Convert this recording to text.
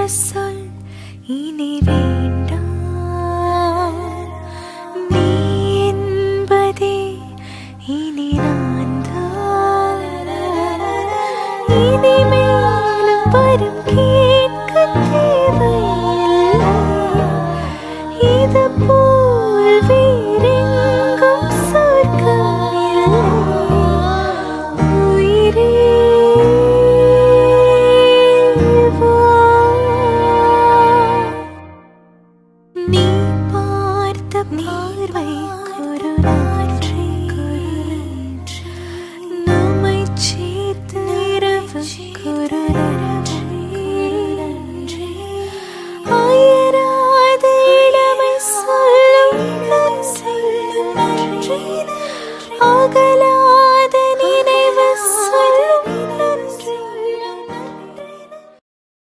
சொல் இனி வேண்டாம் நீ என்பதே இனி நான் தான் இனி மேலும் வரும்